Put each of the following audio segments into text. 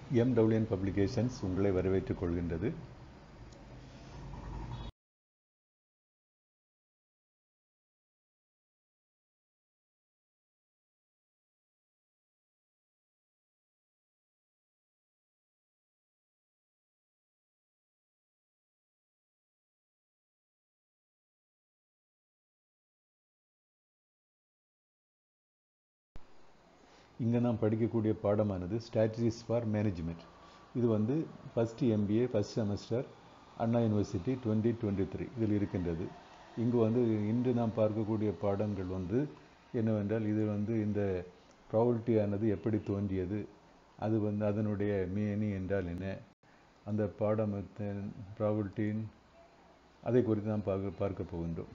MWN publications உங்களை வரவேற்றுக் கொள்கின்றது இங்கே நாம் படிக்கக்கூடிய பாடமானது ஸ்ட்ராட்டஜிஸ் ஃபார் மேனேஜ்மெண்ட் இது வந்து first MBA first semester Anna university twenty twenty three இதில் இருக்கின்றது இங்கு வந்து இன்று நாம் பார்க்கக்கூடிய பாடங்கள் வந்து என்னவென்றால் இது வந்து இந்த ப்ராபர்ட்டியானது எப்படி தோன்றியது அது வந்து அதனுடைய மீனி என்றால் என்ன அந்த பாடம் ப்ராபர்ட்டியின் அதை குறித்து நாம் பார்க்க பார்க்க போகின்றோம்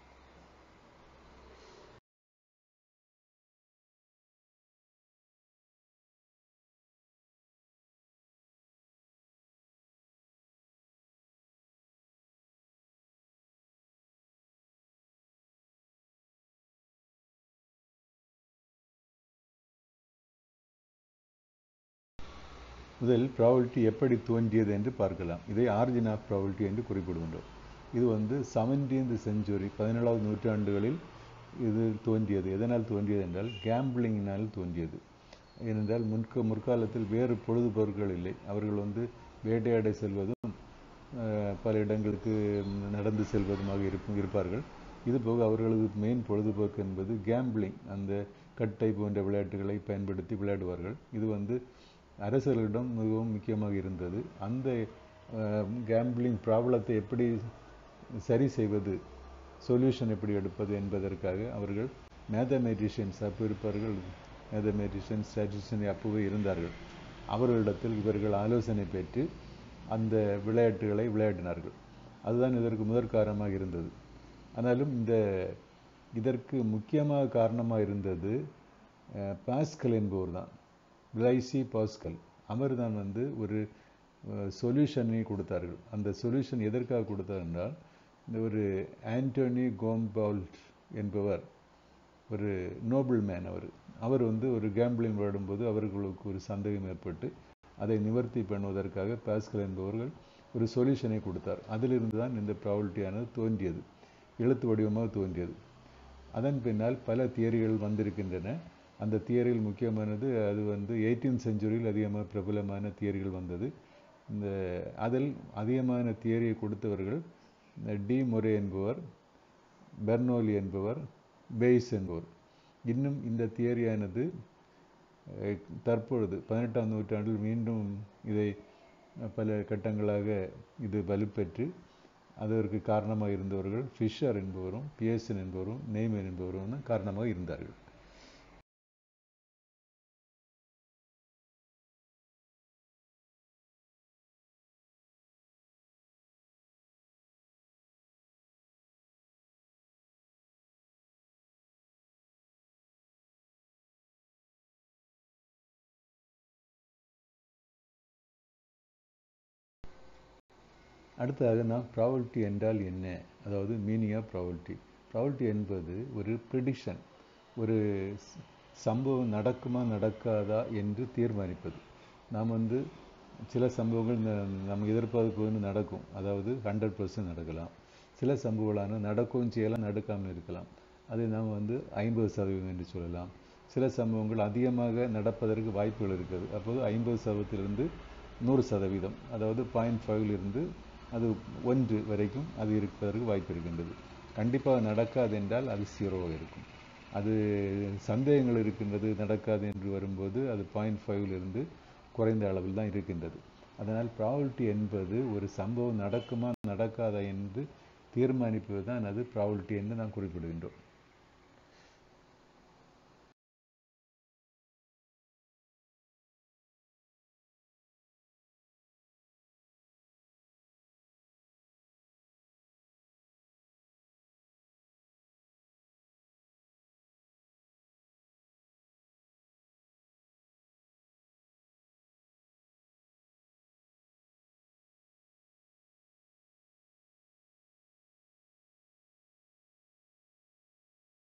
முதல் ப்ராபபிலிட்டி எப்படி தோன்றியது என்று பார்க்கலாம் இதை ஆரிஜின் ஆஃப் ப்ராபபிலிட்டி என்று குறிப்பிடுகின்றோம் இது வந்து செவன்டீன்த் செஞ்சுரி பதினேழாவது நூற்றாண்டுகளில் இது தோன்றியது எதனால் தோன்றியது என்றால் கேம்பிளிங்கினால் தோன்றியது ஏனென்றால் முன்க முற்காலத்தில் வேறு பொழுதுபொருட்கள் இல்லை அவர்கள் வந்து வேட்டையாட செல்வதும் பல இடங்களுக்கு நடந்து செல்வதுமாக இருப்பும் இருப்பார்கள் இதுபோக அவர்களது மெயின் பொழுதுபோக்கு என்பது கேம்பிளிங் அந்த கட்டை போன்ற விளையாட்டுகளை பயன்படுத்தி விளையாடுவார்கள் இது வந்து அரசர்களிடம் மிகவும் முக்கியமாக இருந்தது அந்த கேம்பிளிங் ப்ராப்ளத்தை எப்படி சரி செய்வது சொல்யூஷன் எப்படி எடுப்பது என்பதற்காக அவர்கள் மேத்தமெட்டிஷியன்ஸ் அப்போ இருப்பார்கள் மேத்தமெட்டிஷியன்ஸ் ஸ்டாட்டிஷியன் அப்போவே இருந்தார்கள் அவர்களிடத்தில் இவர்கள் ஆலோசனை பெற்று அந்த விளையாட்டுகளை விளையாடினார்கள் அதுதான் இதற்கு முதற் காரணமாக இருந்தது ஆனாலும் இந்த இதற்கு முக்கியமாக காரணமாக இருந்தது பாஸ்கல் என்பவர் தான் பிளைசி பாஸ்கல் அவர் தான் வந்து ஒரு சொல்யூஷனை கொடுத்தார்கள் அந்த சொல்யூஷன் எதற்காக கொடுத்தார் என்றால் இந்த ஒரு ஆண்டோனி கோம்பால்ட் என்பவர் ஒரு நோபல் மேன் அவர் அவர் வந்து ஒரு கேம்பிளிங் விளையாடும்போது அவர்களுக்கு ஒரு சந்தேகம் ஏற்பட்டு அதை நிவர்த்தி பண்ணுவதற்காக பாஸ்கல் என்பவர்கள் ஒரு சொல்யூஷனை கொடுத்தார் அதிலிருந்து தான் இந்த ப்ராபபிலிட்டியானது தோன்றியது எழுத்து வடிவமாக தோன்றியது அதன் பின்னால் பல தியரிகள் வந்திருக்கின்றன அந்த தியரியில் முக்கியமானது அது வந்து எயிட்டீன் செஞ்சுரியில் அதிகமாக பிரபலமான தியரிகள் வந்தது இந்த அதில் அதிகமான தியரியை கொடுத்தவர்கள் டி மொரே என்பவர் பெர்னோலி என்பவர் பெய்ஸ் என்பவர் இன்னும் இந்த தியரியானது தற்பொழுது பதினெட்டாம் நூற்றாண்டில் மீண்டும் இதை பல கட்டங்களாக இது வலுப்பெற்று அதற்கு காரணமாக இருந்தவர்கள் ஃபிஷர் என்பவரும் பியர்சன் என்பவரும் நெய்மன் என்பவரும் காரணமாக இருந்தார்கள் அடுத்ததாக நாம் ப்ராபபிலிட்டி என்றால் என்ன அதாவது மீனிங் ஆஃப் ப்ராபபிலிட்டி ப்ராபபிலிட்டி என்பது ஒரு ப்ரிடிக்ஷன் ஒரு சம்பவம் நடக்குமா நடக்காதா என்று தீர்மானிப்பது நாம் வந்து சில சம்பவங்கள் நம்ம எதிர்பார்ப்பது நடக்கும் அதாவது ஹண்ட்ரட் பர்சன்ட் நடக்கலாம் சில சம்பவங்களான நடக்கவும் செய்யலாம் நடக்காமல் இருக்கலாம் அதை நாம் வந்து ஐம்பது சதவீதம் என்று சொல்லலாம் சில சம்பவங்கள் அதிகமாக நடப்பதற்கு வாய்ப்புகள் இருக்குது அப்போது ஐம்பது சதவீதத்திலிருந்து நூறு சதவீதம் அதாவது பாயிண்ட் ஃபைவ்லிருந்து அது ஒன்று வரைக்கும் அது இருப்பதற்கு வாய்ப்பு இருக்கின்றது கண்டிப்பாக நடக்காது என்றால் அது ஜீரோவாக இருக்கும் அது சந்தேகங்கள் இருக்கின்றது நடக்காது என்று வரும்போது அது பாயிண்ட் ஃபைவ்லிருந்து குறைந்த அளவில் தான் இருக்கின்றது அதனால் ப்ராபபிலிட்டி என்பது ஒரு சம்பவம் நடக்குமா நடக்காதா என்று தீர்மானிப்பது தான் அது ப்ராபபிலிட்டி என்று நாம் குறிப்பிடுகின்றோம்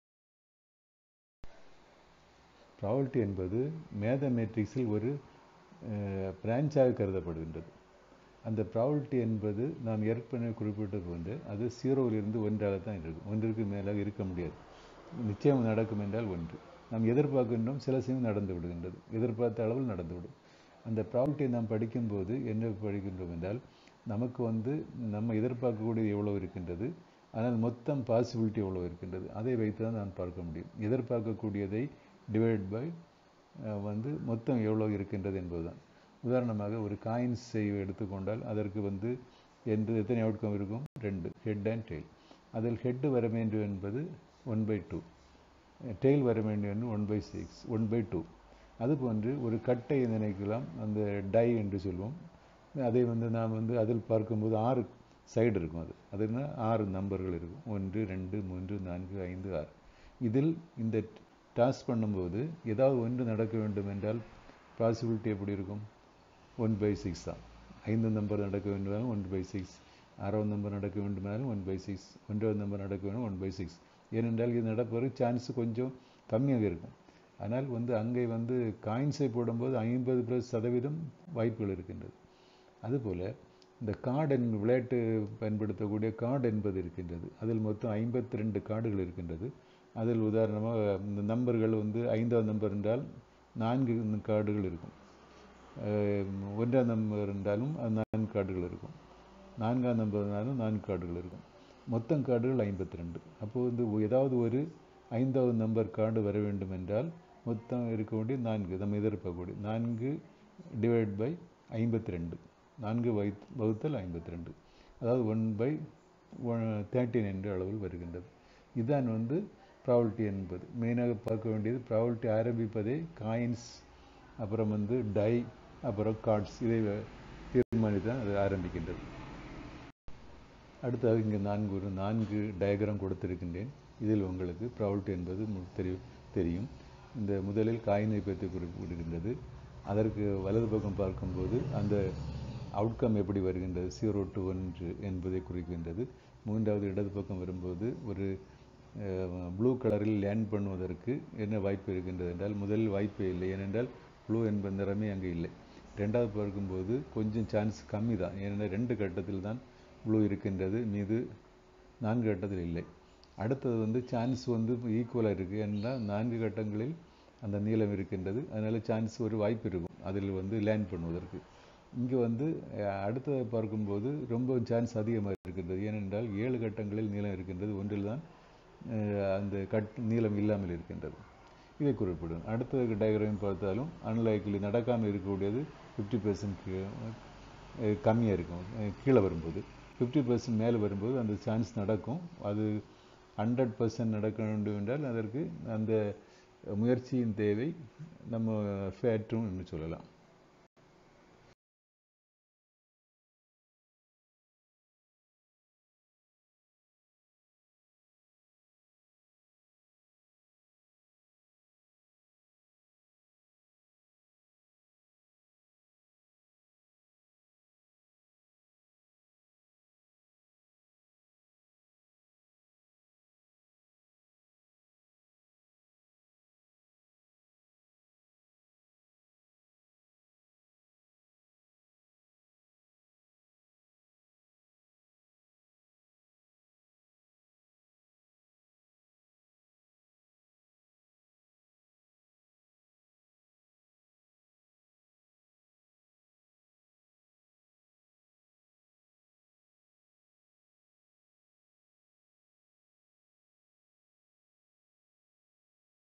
ப்ராபபிலிட்டி என்பது மேத்தமெட்டிக்ஸில் ஒரு பிரான்ச்சாக கருதப்படுகின்றது அந்த ப்ராபபிலிட்டி என்பது நாம் ஏற்கனவே குறிப்பிட்டது போன்று அது ஜீரோவிலிருந்து ஒன்றாக தான் இருக்கும் ஒன்றிற்கு மேலாக இருக்க முடியாது நிச்சயம் நடக்கும் என்றால் ஒன்று நாம் எதிர்பார்க்கின்றோம் சில சமயம் நடந்து விடுகின்றது எதிர்பார்த்த அளவில் நடந்துவிடும் அந்த ப்ராபபிலிட்டியை நாம் படிக்கும்போது என்ன படிக்கின்றோம் என்றால் நமக்கு வந்து நம்ம எதிர்பார்க்கக்கூடியது எவ்வளோ இருக்கின்றது ஆனால் மொத்தம் பாசிபிலிட்டி எவ்வளோ இருக்கின்றது அதை வைத்து தான் நான் பார்க்க முடியும் எதிர்பார்க்கக்கூடியதை டிவைட் பை வந்து மொத்தம் எவ்வளோ இருக்கின்றது என்பதுதான் உதாரணமாக ஒரு காயின்ஸை எடுத்துக்கொண்டால் அதற்கு வந்து என்று எத்தனை அவுட்கம் இருக்கும் ரெண்டு ஹெட் அண்ட் டெய்ல் அதில் ஹெட்டு வர வேண்டும் என்பது ஒன் பை டூ டெய்ல் வர வேண்டும் என்று one by six one by two அதுபோன்று ஒரு கட்டை நினைக்கலாம் அந்த டை என்று சொல்வோம் அதை வந்து நாம் வந்து அதில் பார்க்கும்போது ஆறு சைடு இருக்கும் அது அதுனா ஆறு நம்பர்கள் இருக்கும் ஒன்று ரெண்டு மூன்று நான்கு ஐந்து ஆறு இதில் இந்த டாஸ் பண்ணும்போது ஏதாவது ஒன்று நடக்க வேண்டும் என்றால் பாசிபிலிட்டி எப்படி இருக்கும் ஒன் பை சிக்ஸ் தான் ஐந்து நம்பர் நடக்க வேண்டுமானாலும் ஒன் பை சிக்ஸ் ஆறாவது நம்பர் நடக்க வேண்டுமானாலும் ஒன் பை சிக்ஸ் ஒன்றாவது நம்பர் நடக்க வேண்டும் ஒன் பை சிக்ஸ் ஏனென்றால் இது நடப்பதற்கு சான்ஸ் கொஞ்சம் கம்மியாக இருக்கும் ஆனால் வந்து அங்கே வந்து காயின்ஸை போடும்போது ஐம்பது ப்ளஸ் சதவீதம் வாய்ப்புகள் இருக்கின்றது அதுபோல் இந்த கார்டு என் விளையாட்டு பயன்படுத்தக்கூடிய கார்டு என்பது இருக்கின்றது அதில் மொத்தம் ஐம்பத்தி ரெண்டு கார்டுகள் இருக்கின்றது அதில் உதாரணமாக இந்த நம்பர்கள் வந்து ஐந்தாவது நம்பர் என்றால் நான்கு கார்டுகள் இருக்கும் ஒன்றாம் நம்பர் இருந்தாலும் நான்கு கார்டுகள் இருக்கும் நான்காம் நம்பர் இருந்தாலும் நான்கு கார்டுகள் இருக்கும் மொத்தம் கார்டுகள் ஐம்பத்தி ரெண்டு அப்போது வந்து ஏதாவது ஒரு ஐந்தாவது நம்பர் கார்டு வர வேண்டும் என்றால் மொத்தம் இருக்க வேண்டிய நான்கு நம்ம எதிர்பார்க்கக்கூடிய நான்கு டிவைட் பை ஐம்பத்தி ரெண்டு நான்கு வை வகுத்தல் ஐம்பத்தி ரெண்டு அதாவது ஒன் பை தேர்ட்டின் என்ற அளவில் வருகின்றது இதுதான் வந்து ப்ராபபிலிட்டி என்பது மெயினாக பார்க்க வேண்டியது ப்ராபபிலிட்டி ஆரம்பிப்பதே காயின்ஸ் அப்புறம் வந்து டை அப்புறம் கார்ட்ஸ் இதை தீர்மானித்து தான் அது ஆரம்பிக்கின்றது அடுத்தது இங்கே நான்கு ஒரு நான்கு டயக்ராம் கொடுத்திருக்கின்றேன் இதில் உங்களுக்கு ப்ராபபிலிட்டி என்பது தெரியும் தெரியும் இந்த முதலில் காயினை பற்றி குறிப்பிடுகின்றது அதற்கு வலது பக்கம் பார்க்கும்போது அந்த அவுட்கம் எப்படி வருகின்றது ஜீரோ டு ஒன்று என்பதை குறிக்கின்றது மூன்றாவது இடது பக்கம் வரும்போது ஒரு ப்ளூ கலரில் லேண்ட் பண்ணுவதற்கு என்ன வாய்ப்பு இருக்கின்றது என்றால் முதலில் வாய்ப்பே இல்லை ஏனென்றால் ப்ளூ என்ப நிறமே அங்கே இல்லை ரெண்டாவது பார்க்கும்போது கொஞ்சம் சான்ஸ் கம்மி தான் ஏனென்றால் ரெண்டு கட்டத்தில் தான் ப்ளூ இருக்கின்றது மீது நான்கு கட்டத்தில் இல்லை அடுத்தது வந்து சான்ஸ் வந்து ஈக்குவலாக இருக்குது என்றால் நான்கு கட்டங்களில் அந்த நீளம் இருக்கின்றது அதனால் சான்ஸ் ஒரு வாய்ப்பு இருக்கும் அதில் வந்து லேண்ட் பண்ணுவதற்கு இங்கே வந்து அடுத்ததை பார்க்கும்போது ரொம்ப சான்ஸ் அதிகமாக இருக்கின்றது ஏனென்றால் ஏழு கட்டங்களில் நீளம் இருக்கின்றது ஒன்றில் தான் அந்த கட் நீளம் இல்லாமல் இருக்கின்றது இதை குறிப்பிடும் அடுத்த டயக்ராம் பார்த்தாலும் அன்லைக்லி நடக்காமல் இருக்கக்கூடியது ஃபிஃப்டி பர்சன்ட் கம்மியாக இருக்கும் கீழே வரும்போது ஃபிஃப்டி பர்சன்ட் மேலே வரும்போது அந்த சான்ஸ் நடக்கும் அது ஹண்ட்ரட் பர்சன்ட் நடக்க வேண்டும் என்றால் அதற்கு அந்த முயற்சியின் தேவை நம்ம ஃபேற்றும் என்று சொல்லலாம்